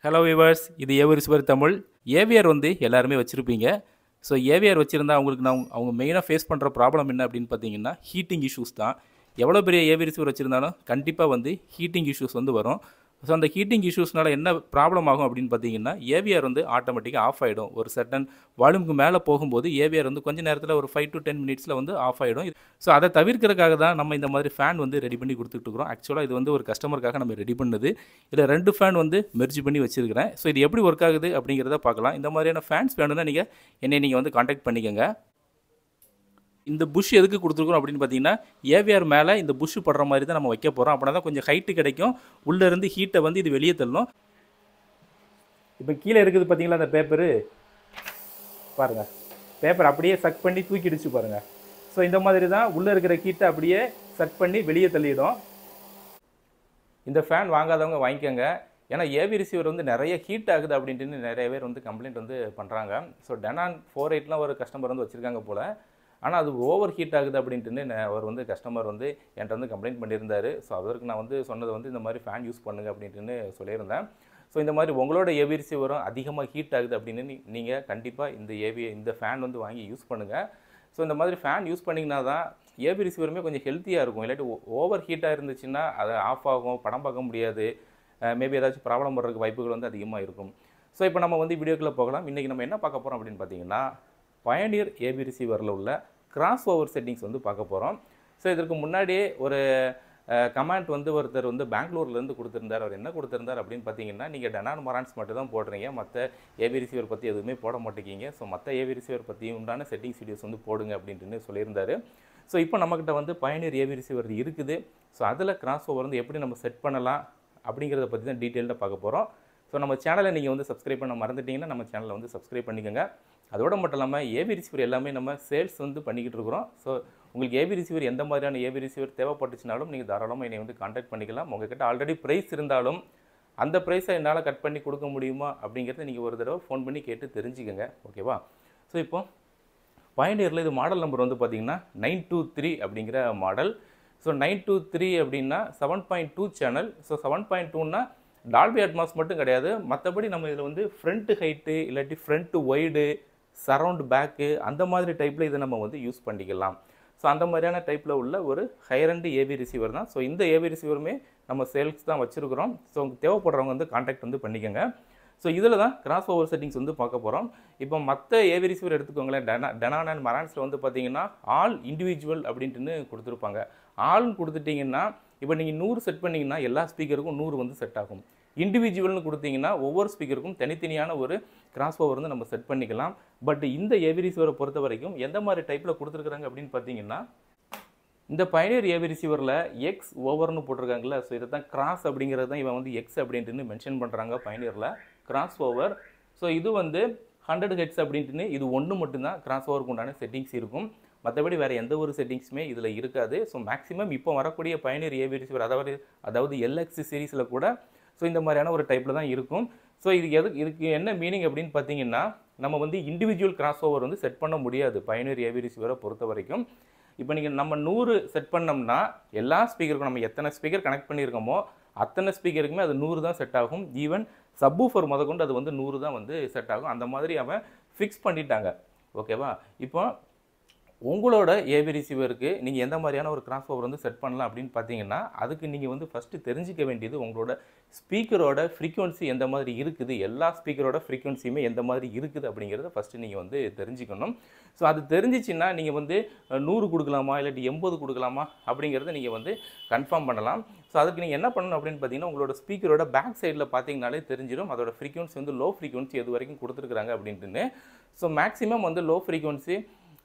hello viewers இது ஏவர் சுவர் Tamil AVR வந்து எல்லாருமே வச்சுருப்பீங்க ஸோ ஏவிஆர் வச்சுருந்தா அவங்களுக்கு நான் அவங்க மெயினாக ஃபேஸ் பண்ணுற ப்ராப்ளம் என்ன அப்படின்னு பார்த்தீங்கன்னா ஹீட்டிங் இஷ்யூஸ் தான் எவ்வளோ பெரிய ஏவிஆர் ரிசீவர் வச்சுருந்தாலும் கண்டிப்பாக வந்து ஹீட்டிங் இஷ்யூஸ் வந்து வரும் ஸோ அந்த ஹீட்டிங் இஷ்யூஸ்னால என்ன ப்ராப்ளம் ஆகும் அப்படின்னு பார்த்தீங்கன்னா ஏவிஆர் வந்து ஆட்டோமேட்டிக்காக ஆஃப் ஆகிடும் ஒரு சர்டன் வால்யூமுக்கு மேலே போகும்போது ஏவிஆர் வந்து கொஞ்ச நேரத்தில் ஒரு ஃபைவ் டு டென் மினிட்ஸில் வந்து ஆஃப் ஆகிடும் ஸோ அதை தவிர்க்கிறதுக்காக தான் நம்ம இந்த மாதிரி ஃபேன் வந்து ரெடி பண்ணி கொடுத்துட்டு இருக்கிறோம் ஆக்சுவலாக இது வந்து ஒரு கஸ்டமருக்காக நம்ம ரெடி பண்ணது இதில் ரெண்டு ஃபேன் வந்து மெர்ஜ் பண்ணி வச்சிருக்கிறேன் ஸோ இது எப்படி ஒர்க் ஆகுது அப்படிங்கிறத பார்க்கலாம் இந்த மாதிரியான ஃபேன்ஸ் வேணும்னா நீங்கள் என்னை நீங்கள் வந்து காண்டாக்ட் பண்ணிக்கோங்க இந்த புஷ் எதுக்கு கொடுத்துருக்குறோம் அப்படின்னு பார்த்தீங்கன்னா ஏவிஆர் மேலே இந்த புஷ் படுற மாதிரி தான் நம்ம வைக்க போகிறோம் அப்படின்னா தான் கொஞ்சம் ஹைட்டு கிடைக்கும் உள்ளே இருந்து ஹீட்டை வந்து இது வெளியே தள்ளும் இப்போ கீழே இருக்குது பார்த்தீங்களா அந்த பேப்பரு பாருங்கள் பேப்பர் அப்படியே சக் பண்ணி தூக்கிடுச்சு பாருங்கள் ஸோ இந்த மாதிரி தான் உள்ளே இருக்கிற ஹீட்டை அப்படியே சக் பண்ணி வெளியே தள்ளிடும் இந்த ஃபேன் வாங்காதவங்க வாங்கிக்கோங்க ஏன்னா ஏவி ரிசீவர் வந்து நிறைய ஹீட் ஆகுது அப்படின்ட்டு நிறைய பேர் வந்து கம்ப்ளைண்ட் வந்து பண்ணுறாங்க ஸோ டெனான் ஃபோர் எயிட்லாம் ஒரு கஸ்டமர் வந்து வச்சுருக்காங்க போல் ஆனால் அது ஓவர் ஹீட் ஆகுது அப்படின்ட்டு நெ- அவர் வந்து கஸ்டமர் வந்து என்கிட்ட வந்து கம்ப்ளைண்ட் பண்ணியிருந்தாரு ஸோ அவருக்கு நான் வந்து சொன்னது வந்து இந்த மாதிரி ஃபேன் யூஸ் பண்ணுங்க அப்படின்ட்டு சொல்லியிருந்தேன் ஸோ இந்த மாதிரி உங்களோட ஏவி ரிசீவரும் அதிகமாக ஹீட் ஆகுது அப்படின்னு நீங்கள் கண்டிப்பாக இந்த ஏவி இந்த ஃபேன் வந்து வாங்கி யூஸ் பண்ணுங்கள் ஸோ இந்த மாதிரி ஃபேன் யூஸ் பண்ணிங்கன்னா தான் ஏபி ரிசீவருமே கொஞ்சம் ஹெல்த்தியாக இருக்கும் இல்லாட்டி ஓவர் ஹீட்டாக இருந்துச்சுன்னா அதை ஆஃப் ஆகும் படம் பார்க்க முடியாது மேபி ஏதாச்சும் ப்ராப்ளம் வர்றதுக்கு வாய்ப்புகள் வந்து அதிகமாக இருக்கும் ஸோ இப்போ நம்ம வந்து வீடியோக்குள்ளே போகலாம் இன்றைக்கி நம்ம என்ன பார்க்க போகிறோம் அப்படின்னு பார்த்தீங்கன்னா பயனியர் ஏபி ரிசீவரில் உள்ள கிராஸ் ஓவர் செட்டிங்ஸ் வந்து பார்க்க போகிறோம் ஸோ இதற்கு முன்னாடியே ஒரு கமெண்ட் வந்து ஒருத்தர் வந்து பெங்களூர்லேருந்து கொடுத்துருந்தார் அவர் என்ன கொடுத்துருந்தார் அப்படின்னு பார்த்தீங்கன்னா நீங்கள் டெனான் மொரான்ஸ் மட்டும் தான் போடுறீங்க மற்ற ஏபி ரிசீவர் பற்றி எதுவுமே போட மாட்டேங்கிங்க ஸோ மற்ற ஏபி ரிசீவர் பற்றி உண்டான செட்டிங்ஸ் வீடியோஸ் வந்து போடுங்க அப்படின்ட்டு சொல்லியிருந்தாரு ஸோ இப்போ நம்மக்கிட்ட வந்து பயனியர் ஏபி ரிசீவர் இருக்குது ஸோ அதில் கிராஸ் ஓவர் வந்து எப்படி நம்ம செட் பண்ணலாம் அப்படிங்கிறத பற்றி தான் டீட்டெயில்டாக பார்க்க போகிறோம் ஸோ நம்ம சேனலை நீங்கள் வந்து சப்ஸ்கிரைப் பண்ண மறந்துட்டீங்கன்னா நம்ம சேனலை வந்து சப்ஸ்கிரைப் பண்ணிக்கோங்க அதோட மட்டும் இல்லாமல் ஏபி ரிசீவர் எல்லாமே நம்ம சேல்ஸ் வந்து பண்ணிக்கிட்டு இருக்கிறோம் ஸோ உங்களுக்கு ஏபி ரிசீவர் எந்த மாதிரியான ஏபி ரிசீவர் தேவைப்பட்டுச்சுனாலும் நீங்கள் தாராளமாக என்னை வந்து காண்டாக்ட் பண்ணிக்கலாம் உங்ககிட்ட ஆல்ரெடி ப்ரைஸ் இருந்தாலும் அந்த ப்ரைஸை என்னால் கட் பண்ணி கொடுக்க முடியுமா அப்படிங்கிறத நீங்கள் ஒரு தடவை ஃபோன் பண்ணி கேட்டு தெரிஞ்சுக்கோங்க ஓகேவா ஸோ இப்போ பயனியரில் இது மாடல் நம்பர் வந்து பார்த்தீங்கன்னா நைன் டூ த்ரீ அப்படிங்கிற model so nine two three அப்படின்னா seven point two channel so seven point டூன்னா டால்பி அட்மாஸ் மட்டும் கிடையாது மற்றபடி நம்ம இதில் வந்து ஃப்ரண்ட் ஹைட்டு இல்லாட்டி ஃப்ரண்ட் ஒய்டு சரவுண்ட் பேக்கு அந்த மாதிரி டைப்பில் இதை நம்ம வந்து யூஸ் பண்ணிக்கலாம் ஸோ அந்த மாதிரியான டைப்பில் உள்ள ஒரு ஹையரண்டு ஏபி ரிசீவர் தான் ஸோ இந்த ஏபி ரிசீவருமே நம்ம சேல்ஸ் தான் வச்சுருக்கிறோம் ஸோ உங்களுக்கு தேவைப்படுறவங்க வந்து காண்டாக்ட் வந்து பண்ணிக்கோங்க ஸோ இதில் தான் கிராஸ் ஓவர் செட்டிங்ஸ் வந்து பார்க்க போகிறோம் இப்போ மற்ற ஏவி ரிசீவர் எடுத்துக்கோங்களேன் டெனா டெனான் அண்ட் மரான்ஸில் வந்து பார்த்தீங்கன்னா ஆல் இண்டிவிஜுவல் அப்படின்ட்டுன்னு கொடுத்துருப்பாங்க ஆல்னு கொடுத்துட்டிங்கன்னா இப்போ நீங்கள் நூறு செட் பண்ணிங்கன்னா எல்லா ஸ்பீக்கருக்கும் நூறு வந்து செட் ஆகும் இண்டிவிஜுவல்னு கொடுத்தீங்கன்னா ஒவ்வொரு ஸ்பீக்கருக்கும் தனித்தனியான ஒரு கிராஸ் ஓவர் வந்து நம்ம செட் பண்ணிக்கலாம் பட் இந்த ஏவி ரிசீவரை பொறுத்த வரைக்கும் எந்த மாதிரி டைப்பில் கொடுத்துருக்குறாங்க அப்படின்னு பார்த்தீங்கன்னா இந்த பயனியர் ஏவி ரிசீவரில் எக்ஸ் ஓவர்னு போட்டிருக்காங்கல்ல ஸோ இதை தான் கிராஸ் அப்படிங்கிறது தான் இவன் வந்து எக்ஸ் அப்படின்ட்டு மென்ஷன் பண்ணுறாங்க பயனியரில் கிராஸ் ஓவர் ஸோ இது வந்து ஹண்ட்ரட் ஹெட்ஸ் அப்படின்ட்டுன்னு இது ஒன்று மட்டும்தான் கிராஸ் ஓவருக்கு உண்டான செட்டிங்ஸ் இருக்கும் மற்றபடி வேறு எந்த ஒரு செட்டிங்ஸுமே இதில் இருக்காது ஸோ மேக்ஸிமம் இப்போ வரக்கூடிய பயனியர் ஏவி ரிசீவர் அதாவது அதாவது எல்எக்ஸ் சீரீஸில் கூட ஸோ இந்த மாதிரியான ஒரு டைப்பில் தான் இருக்கும் ஸோ இது எது இதுக்கு என்ன மீனிங் அப்படின்னு பார்த்தீங்கன்னா நம்ம வந்து இண்டிவிஜுவல் கிராஸ் ஓவர் வந்து செட் பண்ண முடியாது பயனியர் ஏவி ரிசீவரை பொறுத்த வரைக்கும் இப்போ நீங்கள் நம்ம நூறு செட் பண்ணோம்னா எல்லா ஸ்பீக்கருக்கும் நம்ம எத்தனை ஸ்பீக்கர் கனெக்ட் பண்ணியிருக்கோமோ அத்தனை ஸ்பீக்கருக்குமே அது நூறு தான் செட் ஆகும் ஈவன் சப்வூஃபர் முதற்கொண்டு அது வந்து நூறு தான் வந்து செட் ஆகும் அந்த மாதிரி அவன் ஃபிக்ஸ் பண்ணிட்டாங்க ஓகேவா இப்போ உங்களோட ஏவி ரிசீவருக்கு நீங்கள் எந்த மாதிரியான ஒரு கிராஸ் ஓவர் வந்து செட் பண்ணலாம் அப்படின்னு பார்த்தீங்கன்னா அதுக்கு நீங்கள் வந்து ஃபஸ்ட்டு தெரிஞ்சிக்க வேண்டியது உங்களோட ஸ்பீக்கரோட ஃப்ரீக்வன்சி எந்த மாதிரி இருக்குது எல்லா ஸ்பீக்கரோட ஃப்ரீக்வன்சியுமே எந்த மாதிரி இருக்குது அப்படிங்கிறத ஃபஸ்ட்டு நீங்கள் வந்து தெரிஞ்சுக்கணும் ஸோ அது தெரிஞ்சிச்சின்னா நீங்கள் வந்து அஹ், நூறு கொடுக்கலாமா இல்லாட்டி எண்பது கொடுக்கலாமா அப்படிங்கிறத நீங்கள் வந்து கன்ஃபார்ம் பண்ணலாம் ஸோ அதுக்கு நீங்கள் என்ன பண்ணணும் அப்படின்னு பார்த்தீங்கன்னா உங்களோட ஸ்பீக்கரோட பேக் சைடில் பார்த்தீங்கனாலே தெரிஞ்சிடும் அதோட ஃப்ரீக்வன்சி வந்து லோ ஃப்ரீக்வன்சி எது வரைக்கும் கொடுத்துருக்குறாங்க அப்படின்ட்டுன்னு ஸோ மேக்ஸிமம் வந்து லோ ஃப்ரீக்வன்சி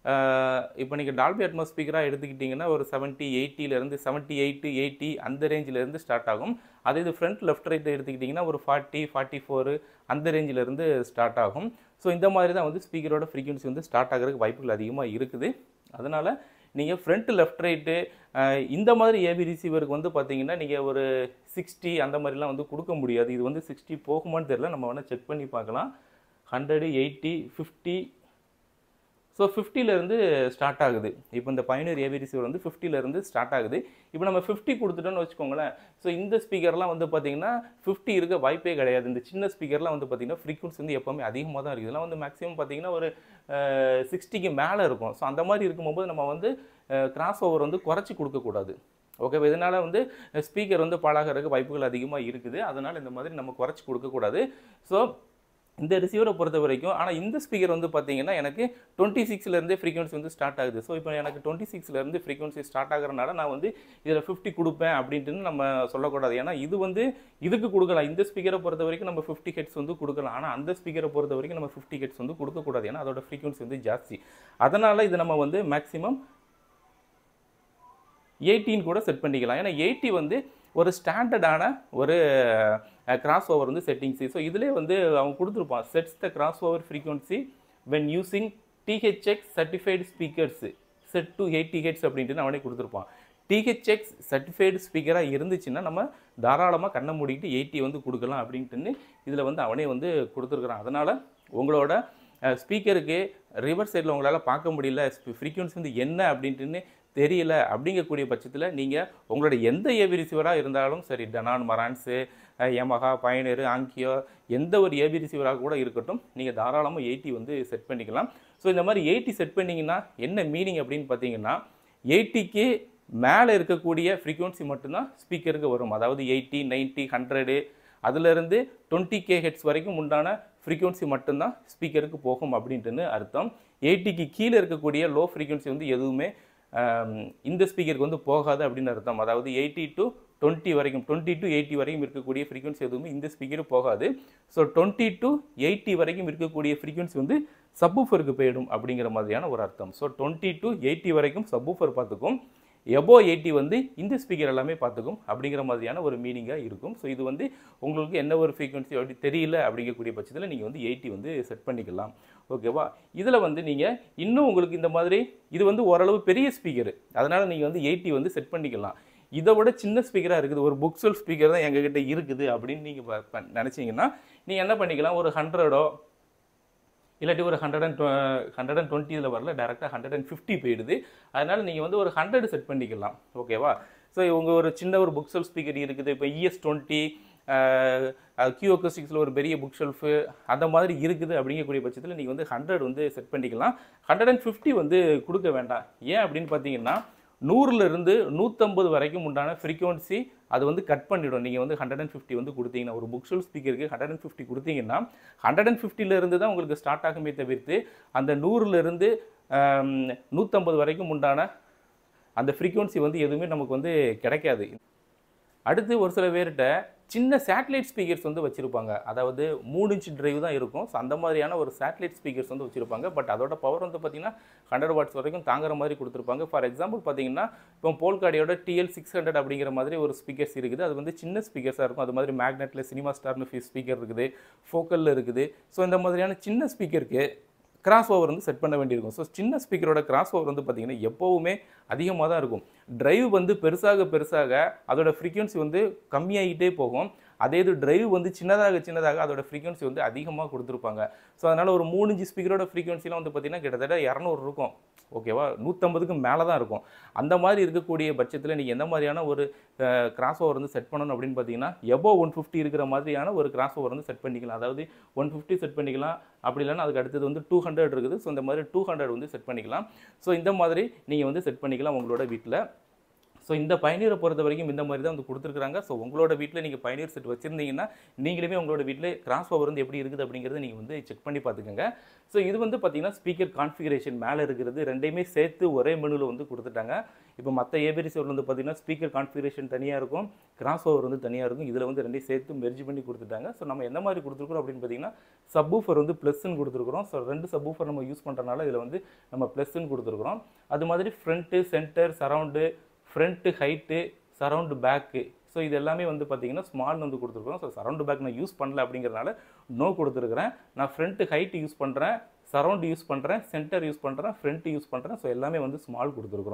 இப்போ நீங்கள் டால்பி அட்மாஸ் ஸ்பீக்கராக எடுத்துக்கிட்டிங்கன்னா ஒரு செவன்ட்டி எயிட்டிலேருந்து செவன்ட்டி எயிட்டு எயிட்டி அந்த ரேஞ்சிலேருந்து ஸ்டார்ட் ஆகும் அதே இது ஃப்ரண்ட் லெஃப்ட் ரைட் எடுத்துக்கிட்டிங்கன்னா ஒரு ஃபார்ட்டி ஃபார்ட்டி ஃபோரு அந்த ரேஞ்சிலேருந்து ஸ்டார்ட் ஆகும் ஸோ இந்த மாதிரி தான் வந்து ஸ்பீக்கரோட ஃப்ரீக்வன்சி வந்து ஸ்டார்ட் ஆகிறதுக்கு வாய்ப்புகள் அதிகமாக இருக்குது அதனால் நீங்கள் ஃப்ரண்ட் லெஃப்ட் ரைட்டு இந்த மாதிரி ஏபி ரிசீவருக்கு வந்து பார்த்தீங்கன்னா நீங்கள் ஒரு சிக்ஸ்டி அந்த மாதிரிலாம் வந்து கொடுக்க முடியாது இது வந்து சிக்ஸ்டி போகுமான்னு தெரியல நம்ம வேணால் செக் பண்ணி பார்க்கலாம் ஹண்ட்ரடு எயிட்டி ஃபிஃப்டி ஸோ ஃபிஃப்டிலேருந்து ஸ்டார்ட் ஆகுது இப்போ இந்த பயனர் ஏவி ரிசீவர் வந்து 50 ல இருந்து ஸ்டார்ட் ஆகுது இப்போ நம்ம ஃபிஃப்டி கொடுத்துட்டோம்னு வச்சுக்கோங்களேன் ஸோ இந்த ஸ்பீக்கர்லாம் வந்து பார்த்தீங்கன்னா ஃபிஃப்டி இருக்க வாய்ப்பே கிடையாது இந்த சின்ன ஸ்பீக்கர்லாம் வந்து பார்த்தீங்கன்னா ஃப்ரீக்வன்சி வந்து எப்போவுமே அதிகமாக தான் இருக்குது இதெல்லாம் வந்து மேக்ஸிமம் பார்த்தீங்கன்னா ஒரு சிக்ஸ்டிக்கு மேலே இருக்கும் ஸோ அந்த மாதிரி இருக்கும்போது நம்ம வந்து கிராஸ் ஓவர் வந்து குறைச்சி கொடுக்கக்கூடாது ஓகேவா இதனால் வந்து ஸ்பீக்கர் வந்து பாழாகிறதுக்கு வாய்ப்புகள் அதிகமாக இருக்குது அதனால் இந்த மாதிரி நம்ம குறைச்சி கொடுக்கக்கூடாது ஸோ இந்த ரிசீவரை பொறுத்த வரைக்கும் ஆனால் இந்த ஸ்பீக்கர் வந்து பார்த்தீங்கன்னா எனக்கு டுவெண்ட்டி சிக்ஸ்லேருந்தே ஃப்ரீக்வன்சி வந்து ஸ்டார்ட் ஆகுது ஸோ இப்போ எனக்கு டுவெண்ட்டி சிக்ஸ்லேருந்து ஃப்ரீக்வன்சி ஸ்டார்ட் ஆகிறனால நான் வந்து இதில் ஃபிஃப்டி கொடுப்பேன் அப்படின்ட்டு நம்ம சொல்லக்கூடாது ஏன்னா இது வந்து இதுக்கு கொடுக்கலாம் இந்த ஸ்பீக்கரை பொறுத்த வரைக்கும் நம்ம ஃபிஃப்டி ஹெட்ஸ் வந்து கொடுக்கலாம் ஆனால் அந்த ஸ்பீக்கரை பொறுத்த வரைக்கும் நம்ம ஃபிஃப்டி ஹெட்ஸ் வந்து கொடுக்கக்கூடாது ஏன்னா அதோட ஃப்ரீக்வன்சி வந்து ஜாஸ்தி அதனால் இது நம்ம வந்து மேக்ஸிமம் எயிட்டின் கூட செட் பண்ணிக்கலாம் ஏன்னா எயிட்டி வந்து ஒரு ஸ்டாண்டர்டான ஒரு கிராஸ் ஓவர் வந்து செட்டிங்ஸு ஸோ இதிலே வந்து அவன் கொடுத்துருப்பான் sets the crossover frequency when using THX certified speakers set to eighty hertz அப்படின்ட்டு அவனே கொடுத்துருப்பான் டிஹெச்எக்ஸ் சர்டிஃபைடு ஸ்பீக்கராக இருந்துச்சுன்னா நம்ம தாராளமாக கண்ணை மூடிட்டு எயிட்டி வந்து கொடுக்கலாம் அப்படின்ட்டுன்னு இதில் வந்து அவனே வந்து கொடுத்துருக்குறான் அதனால் உங்களோட ஸ்பீக்கருக்கு ரிவர்ஸ் சைடில் உங்களால் பார்க்க முடியல ஃப்ரீக்வன்சி வந்து என்ன அப்படின்ட்டுன்னு தெரியல அப்படிங்கக்கூடிய பட்சத்தில் நீங்கள் உங்களோட எந்த ஏவி ரிசீவராக இருந்தாலும் சரி டனான் மரான்ஸு யமஹா பயனரு ஆங்கியோ எந்த ஒரு ஏபி ரிசீவராக கூட இருக்கட்டும் நீங்கள் தாராளமாக எயிட்டி வந்து செட் பண்ணிக்கலாம் ஸோ இந்த மாதிரி எயிட்டி செட் பண்ணிங்கன்னா என்ன மீனிங் அப்படின்னு பார்த்தீங்கன்னா எயிட்டிக்கு மேலே இருக்கக்கூடிய ஃப்ரீக்வன்சி மட்டும்தான் ஸ்பீக்கருக்கு வரும் அதாவது எயிட்டி நைன்ட்டி ஹண்ட்ரடு அதுலேருந்து டுவெண்ட்டி கே ஹெட்ஸ் வரைக்கும் உண்டான ஃப்ரீக்வன்சி மட்டும்தான் ஸ்பீக்கருக்கு போகும் அப்படின்ட்டுன்னு அர்த்தம் எயிட்டிக்கு கீழே இருக்கக்கூடிய லோ ஃப்ரீக்வன்சி வந்து எதுவுமே ஆம், இந்த ஸ்பீக்கருக்கு வந்து போகாது அப்படின்னு அர்த்தம் அதாவது எயிட்டி டு டுவெண்ட்டி வரைக்கும் டுவெண்ட்டி டு எயிட்டி வரைக்கும் இருக்கக்கூடிய ஃப்ரீக்வன்சி எதுவுமே இந்த ஸ்பீக்கருக்கு போகாது ஸோ டுவெண்ட்டி டு எயிட்டி வரைக்கும் இருக்கக்கூடிய ஃப்ரீக்வன்சி வந்து சப்வூஃபருக்கு போயிடும் அப்படிங்கிற மாதிரியான ஒரு அர்த்தம் ஸோ டுவெண்ட்டி டு எயிட்டி வரைக்கும் சப்வூஃபர் பார்த்துக்கும் எபோ எயிட்டி வந்து இந்த ஸ்பீக்கர் எல்லாமே பார்த்துக்கும் அப்படிங்கிற மாதிரியான ஒரு மீனிங்காக இருக்கும் ஸோ இது வந்து உங்களுக்கு என்ன ஒரு ஃப்ரீக்வன்சி அப்படி தெரியல அப்படிங்கக்கூடிய பட்சத்தில் நீங்கள் வந்து எயிட்டி வந்து செட் பண்ணிக்கலாம் ஓகேவா இதில் வந்து நீங்கள் இன்னும் உங்களுக்கு இந்த மாதிரி இது வந்து ஓரளவு பெரிய ஸ்பீக்கர் அதனால் நீங்கள் வந்து எயிட்டி வந்து செட் பண்ணிக்கலாம் இதை விட சின்ன ஸ்பீக்கராக இருக்குது ஒரு புக்ஸல் ஸ்பீக்கர் தான் எங்ககிட்ட இருக்குது அப்படின்னு நீங்கள் நினச்சிங்கன்னா நீங்கள் என்ன பண்ணிக்கலாம் ஒரு ஹண்ட்ரடோ இல்லாட்டி ஒரு ஹண்ட்ரட் அண்ட் ஹண்ட்ரட் அண்ட் டுவெண்ட்டியில் வரல டேரெக்டாக ஹண்ட்ரட் அண்ட் ஃபிஃப்டி போயிடுது அதனால் நீங்கள் வந்து ஒரு ஹண்ட்ரட் செட் பண்ணிக்கலாம் ஓகேவா ஸோ உங்கள் ஒரு சின்ன ஒரு புக் ஷெல்ஃப் ஸ்பீக்கர் இருக்குது இப்போ இஎஸ் டுவெண்ட்டி கியூ சிக்ஸில் ஒரு பெரிய புக் ஷெல்ஃபு அந்த மாதிரி இருக்குது அப்படிங்கக்கூடிய பட்சத்தில் நீங்கள் வந்து ஹண்ட்ரட் வந்து செட் பண்ணிக்கலாம் ஹண்ட்ரட் அண்ட் ஃபிஃப்டி வந்து கொடுக்க வேண்டாம் ஏன் அப்படின்னு பார்த்தீங்கன்னா நூறுல இருந்து நூற்றம்பது வரைக்கும் உண்டான ஃப்ரீக்வன்சி அது வந்து கட் பண்ணிடும் நீங்கள் வந்து ஹண்ட்ரட் அண்ட் ஃபிஃப்டி வந்து கொடுத்தீங்கன்னா ஒரு புக் ஷெல்ஃப் ஸ்பீக்கருக்கு ஹண்ட்ரட் அண்ட் ஃபிஃப்டி கொடுத்தீங்கன்னா ஹண்ட்ரட் அண்ட் ஃபிஃப்டில இருந்து தான் உங்களுக்கு ஸ்டார்ட் ஆகுமே தவிர்த்து அந்த நூறுல இருந்து ஆம், நூற்றம்பது வரைக்கும் உண்டான அந்த ஃப்ரீக்வன்சி வந்து எதுவுமே நமக்கு வந்து கிடைக்காது அடுத்து ஒரு சில பேர்கிட்ட சின்ன சேட்டலைட் ஸ்பீக்கர்ஸ் வந்து வச்சுருப்பாங்க அதாவது மூணு இன்ச் டிரைவ் தான் இருக்கும் ஸோ அந்த மாதிரியான ஒரு சேட்டலைட் ஸ்பீக்கர்ஸ் வந்து வச்சுருப்பாங்க பட் அதோட பவர் வந்து பார்த்தீங்கன்னா ஹண்ட்ரட் வாட்ஸ் வரைக்கும் தாங்குற மாதிரி கொடுத்துருப்பாங்க ஃபார் எக்ஸாம்பிள் பார்த்தீங்கன்னா இப்போ போல்காடியோட டிஎல் சிக்ஸ் ஹண்ட்ரட் அப்படிங்கிற மாதிரி ஒரு ஸ்பீக்கர்ஸ் இருக்குது அது வந்து சின்ன ஸ்பீக்கர்ஸாக இருக்கும் அது மாதிரி மேக்னெட்டில் சினிமா ஸ்டார்னு ஸ்பீக்கர் இருக்குது ஃபோக்கலில் இருக்குது ஸோ இந்த மாதிரியான சின்ன ஸ்பீக்கருக்கு கிராஸ் ஓவர் வந்து செட் பண்ண வேண்டியிருக்கும் ஸோ சின்ன ஸ்பீக்கரோட கிராஸ் ஓவர் வந்து பார்த்தீங்கன்னா எப்போவுமே அதிகமாக தான் இருக்கும் டிரைவ் வந்து பெருசாக பெருசாக அதோட ஃப்ரீக்வன்சி வந்து கம்மியாகிட்டே போகும் அதே இது டிரைவ் வந்து சின்னதாக சின்னதாக அதோட ஃப்ரீக்வன்சி வந்து அதிகமாக கொடுத்துருப்பாங்க ஸோ அதனால் ஒரு மூணு இன்ச்சு ஸ்பீக்கரோட ஃப்ரீக்வன்சிலாம் வந்து பார்த்தீங்கன்னா கிட்டத்தட்ட இரநூறு இருக்கும் ஓகேவா நூற்றம்பதுக்கு மேலே தான் இருக்கும் அந்த மாதிரி இருக்கக்கூடிய பட்சத்தில் நீங்கள் எந்த மாதிரியான ஒரு கிராஸ் ஓவர் வந்து செட் பண்ணணும் அப்படின்னு பார்த்தீங்கன்னா எபோ ஒன் ஃபிஃப்டி இருக்கிற மாதிரியான ஒரு கிராஸ் ஓவர் வந்து செட் பண்ணிக்கலாம் அதாவது ஒன் ஃபிஃப்டி செட் பண்ணிக்கலாம் அப்படி இல்லைன்னா அதுக்கு அடுத்தது வந்து டூ ஹண்ட்ரட் இருக்குது ஸோ இந்த மாதிரி டூ ஹண்ட்ரட் வந்து செட் பண்ணிக்கலாம் ஸோ இந்த மாதிரி நீங்கள் வந்து செட் பண்ணிக்கலாம் உங்களோட வீட்டில் ஸோ இந்த பயணியரை பொறுத்த வரைக்கும் இந்த மாதிரி தான் வந்து கொடுத்துருக்காங்க ஸோ உங்களோட வீட்டில் நீங்கள் பயணியர் செட் வச்சுருந்தீங்கன்னா நீங்களுமே உங்களோட வீட்டில் கிராஸ் ஓவர் வந்து எப்படி இருக்குது அப்படிங்கிறத நீங்கள் வந்து செக் பண்ணி பார்த்துக்கோங்க ஸோ இது வந்து பார்த்தீங்கன்னா ஸ்பீக்கர் கான்ஃபிகரேஷன் மேலே இருக்கிறது ரெண்டையுமே சேர்த்து ஒரே மெனுவில் வந்து கொடுத்துட்டாங்க இப்போ மற்ற ஏபிரிசி வந்து பார்த்தீங்கன்னா ஸ்பீக்கர் கான்ஃபிகரேஷன் தனியாக இருக்கும் கிராஸ் ஓவர் வந்து தனியாக இருக்கும் இதில் வந்து ரெண்டையும் சேர்த்து மெர்ஜ் பண்ணி கொடுத்துட்டாங்க ஸோ நம்ம எந்த மாதிரி கொடுத்துருக்கோம் அப்படின்னு பார்த்தீங்கன்னா சப்வூஃபர் வந்து ப்ளஸ்ன்னு கொடுத்துருக்குறோம் ஸோ ரெண்டு சப்வூஃபர் நம்ம யூஸ் பண்ணுறனால இதில் வந்து நம்ம ப்ளஸ்ன்னு கொடுத்துருக்குறோம் அது மாதிரி front center surround front height surround back so இது எல்லாமே வந்து பார்த்தீங்கன்னா ஸ்மால் வந்து கொடுத்துருக்கோம் ஸோ சரவுண்டு பேக் நான் யூஸ் பண்ணல அப்படிங்கிறனால நோ கொடுத்துருக்குறேன் நான் ஃப்ரண்ட்டு ஹைட் யூஸ் பண்ணுறேன் சரவுண்ட் யூஸ் பண்ணுறேன் சென்டர் யூஸ் பண்ணுறேன் ஃப்ரண்ட் யூஸ் பண்ணுறேன் ஸோ எல்லாமே வந்து ஸ்மால் கொடுத்துருக்குறோம்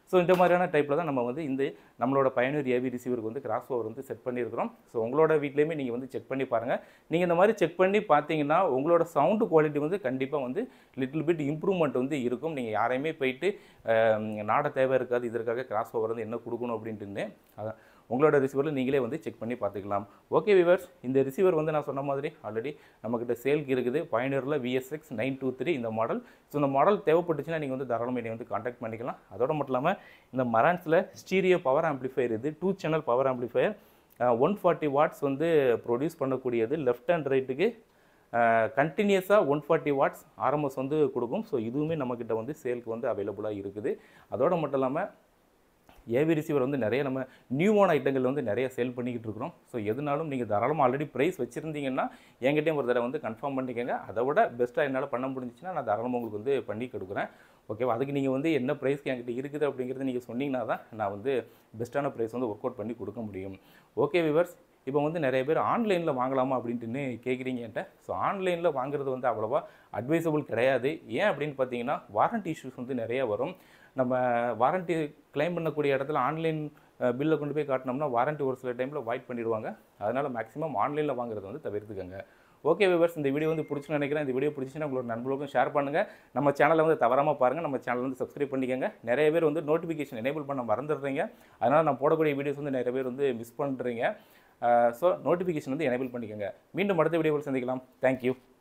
ஸோ இந்த மாதிரியான டைப்பில் தான் நம்ம வந்து இந்த நம்மளோட பயனர் ஏவி ரிசீவருக்கு வந்து கிராஸ் ஓவர் வந்து செட் பண்ணியிருக்கிறோம் ஸோ உங்களோட வீட்லேயுமே நீங்கள் வந்து செக் பண்ணி பாருங்கள் நீங்கள் இந்த மாதிரி செக் பண்ணி பார்த்தீங்கன்னா உங்களோட சவுண்டு குவாலிட்டி வந்து கண்டிப்பாக வந்து லிட்டில் பிட் இம்ப்ரூவ்மெண்ட் வந்து இருக்கும் நீங்கள் யாரையுமே போயிட்டு அஹ், நாட தேவை இருக்காது இதற்காக கிராஸ் ஓவர் வந்து என்ன கொடுக்கணும் அப்படின்ட்டு அதான் உங்களோட ரிசீவரில் நீங்களே வந்து செக் பண்ணி பார்த்துக்கலாம் ஓகே விவர்ஸ் இந்த ரிசீவர் வந்து நான் சொன்ன மாதிரி ஆல்ரெடி நம்மக்கிட்ட சேல்க்கு இருக்குது பயனரில் விஎஸ்எக்ஸ் நைன் டூ த்ரீ இந்த மாடல் ஸோ இந்த மாடல் தேவைப்பட்டுச்சுன்னா நீங்கள் வந்து தாராளமாக என்னை வந்து காண்டாக்ட் பண்ணிக்கலாம் அதோட மட்டும் இல்லாமல் இந்த மரான்ஸில் ஸ்டீரியோ பவர் ஆம்ப்ளிஃபையர் இது two channel power amplifier one forty watts வந்து ப்ரொடியூஸ் பண்ணக்கூடியது லெஃப்ட் ஹேண்ட் ரைட்டுக்கு கண்டினியூஸாக ஒன் ஃபார்ட்டி வாட்ஸ் ஆர்எம்எஸ் வந்து கொடுக்கும் ஸோ இதுவுமே நம்மக்கிட்ட வந்து சேலுக்கு வந்து அவைலபிளாக இருக்குது அதோட மட்டும் இல்லாமல் ஏவி ரிசீவர் வந்து நிறைய நம்ம நியூவான ஐட்டங்கள் வந்து நிறைய சேல் பண்ணிக்கிட்டு இருக்கிறோம் ஸோ எதுனாலும் நீங்கள் தாராளமாக ஆல்ரெடி ப்ரைஸ் வச்சுருந்தீங்கன்னா என்கிட்டயும் ஒரு தடவை வந்து கன்ஃபார்ம் பண்ணிக்கோங்க அதை விட பெஸ்ட்டாக என்னால் பண்ண முடிஞ்சிச்சுன்னா நான் தாராளமாக உங்களுக்கு வந்து பண்ணி கொடுக்குறேன் ஓகேவா அதுக்கு நீங்கள் வந்து என்ன ப்ரைஸ்க்கு என்கிட்ட இருக்குது அப்படிங்கிறது நீங்கள் சொன்னீங்கன்னா தான் நான் வந்து பெஸ்ட்டான ப்ரைஸ் வந்து ஒர்க் அவுட் பண்ணி கொடுக்க முடியும் ஓகே விவர்ஸ் இப்போ வந்து நிறைய பேர் ஆன்லைனில் வாங்கலாமா அப்படின்ட்டுன்னு கேட்குறீங்க என்கிட்ட ஸோ ஆன்லைனில் வாங்குறது வந்து அவ்வளோவா அட்வைசபிள் கிடையாது ஏன் அப்படின்னு பார்த்தீங்கன்னா வாரண்டி இஷ்யூஸ் வந்து நிறைய வரும் நம்ம வாரண்டி க்ளைம் பண்ணக்கூடிய இடத்துல ஆன்லைன் பில்லை கொண்டு போய் காட்டினோம்னா வாரண்டி ஒரு சில டைமில் வாய்ட் பண்ணிடுவாங்க அதனால் மேக்ஸிமம் ஆன்லைனில் வாங்குறது வந்து தவிர்த்துக்கங்க ஓகே விவர்ஸ் இந்த வீடியோ வந்து பிடிச்சுன்னு நினைக்கிறேன் இந்த வீடியோ பிடிச்சுன்னா உங்களோட நண்பர்களுக்கும் ஷேர் பண்ணுங்கள் நம்ம சேனலை வந்து தவறாமல் பாருங்கள் நம்ம சேனல் வந்து சப்ஸ்கிரைப் பண்ணிக்கோங்க நிறைய பேர் வந்து நோட்டிஃபிகேஷன் எனேபிள் பண்ண மறந்துடுறீங்க அதனால் நான் போடக்கூடிய வீடியோஸ் வந்து நிறைய பேர் வந்து மிஸ் பண்ணுறீங்க ஸோ நோட்டிஃபிகேஷன் வந்து எனேபிள் பண்ணிக்கோங்க மீண்டும் அடுத்த வீடியோவில் சந்திக்கலாம் தேங்க்யூ